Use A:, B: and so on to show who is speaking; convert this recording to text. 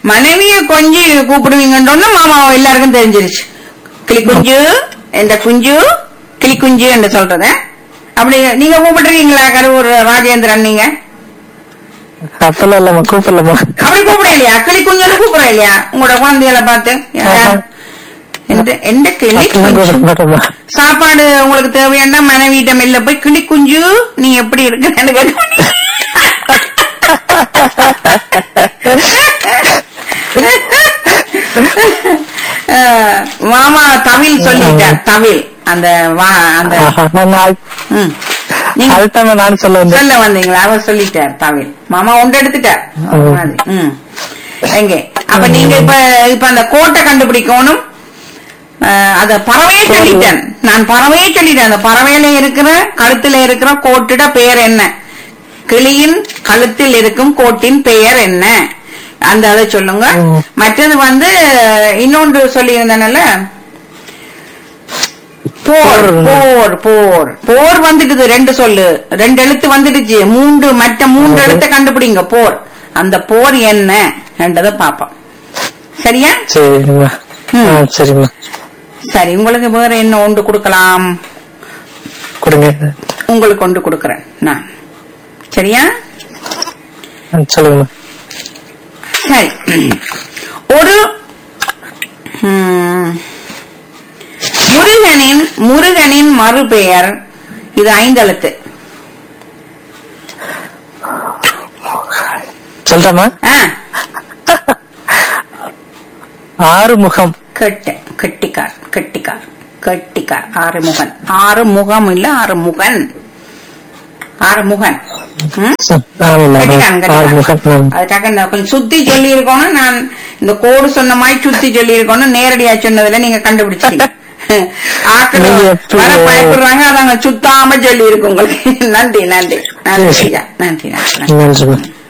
A: மனைவிய கொஞ்சி கூப்பிடுவீங்கன்னு மாமாவை எல்லாருக்கும் தெரிஞ்சிருச்சு கிளி குஞ்சு என்ற குஞ்சு கிளி குஞ்சு என்று சொல்றது அப்படி நீங்க கூப்பிட்டுருக்கீங்களா கருவூர் ராஜேந்திரன் நீங்க
B: அப்பெல்லாம் இல்லம்மா கூப்பிடலம்மா
A: அப்படி கூப்பிட இல்லையா கிளி குஞ்சுன்னு கூப்பிட இல்லையா உங்களோட குழந்தைகளை பார்த்து
B: ஆஹா.
A: எந்த- எந்த கிளி
B: அப்பெல்லாம்
A: குஞ்சு
B: கூப்பிட மாட்டோம்மா
A: சாப்பாடு உங்களுக்கு தேவையாண்டா மனைவிட்ட மெல்ல போய் கிளி குஞ்சு நீ எப்படி இருக்குன்னு கேட்க அஹ், மாமா தவில் சொல்லிட்டார் தவில் அந்த வா- அந்த
B: ஆஹா, நான் நாள்-
A: ம். நீங்க
B: அதுதான் நானும் சொல்ல வந்தேன்
A: சொல்ல வந்தீங்களா அவர் சொல்லிட்டார் தவில் மாமா ஒன்று எடுத்துட்டார்
B: ம்.
A: மாதிரி. ம். எங்க அப்ப நீங்க இப்ப இப்ப அந்த கோட்டை கண்டுபிடிக்கணும் அஹ், அத பறவையே சொல்லிட்டேன் நான் பறவையே சொல்லிட்டேன் அந்த பறவையில இருக்கிற கழுத்துல இருக்கிற கோட்டிட பெயர் என்ன கிளியின் கழுத்தில் இருக்கும் கோட்டின் பெயர் என்ன அந்த அதை சொல்லுங்க
B: ம்.
A: மற்றது வந்து இன்னொன்று சொல்லியிருந்தேன்ல போர்
B: போர்.
A: போர் போர் போர் வந்துடுது ரெண்டு சொல்லு ரெண்டு எழுத்து வந்துடுச்சு மூன்று மற்ற மூன்று
B: ஓகே.
A: எழுத்தை கண்டுபிடிங்க போர் அந்த போர் என்ன என்றதை பாப்போம் சரியா
B: சரிம்மா
A: ம்.
B: ஆ, சரிம்மா
A: சரி உங்களுக்கு வேற என்ன ஒன்று கொடுக்கலாம்
B: கொடுங்க
A: உங்களுக்கு ஒன்று கொடுக்கறேன் நான் சரியா
B: ஆ, சொல்லுங்கம்மா
A: சரி ஒரு ம், முருகனின் முருகனின் மறுபெயர் இது ஐந்தெழுத்து
B: சொல்றேம்மா
A: ஆ
B: ஆறு முகம்
A: கெட்ட கெட்டிக்கார் கெட்டிக்கார் கெட்டிக்கார் ஆறுமுகன் ஆறு முகம் இல்ல ஆறுமுகன் ஆறுமுகன் ம்?
B: ஆமாம்மா
A: கெட்டிக்காரன்,
B: ஆறு
A: கெட்டிக்காரன்.
B: முகம் ஆமா.
A: அதுக்காக நான் கொஞ்சம் சுத்தி சொல்லி இருக்கணும் நான் இந்த கோடு சொன்ன மாதிரி சுத்தி சொல்லி இருக்கணும் நேரடியா சொன்னதுல நீங்க கண்டுபிடிச்சீங்க ஆக்கள்
B: நீங்க எப்படி-
A: வர பயப்படுறாங்க அதாங்க சுத்தாம சொல்லி இருக்கு உங்களுக்கு நன்றி நன்றி நன்றி ஐயா. நன்றி நன்றி நன்றி
B: நன்றிம்மா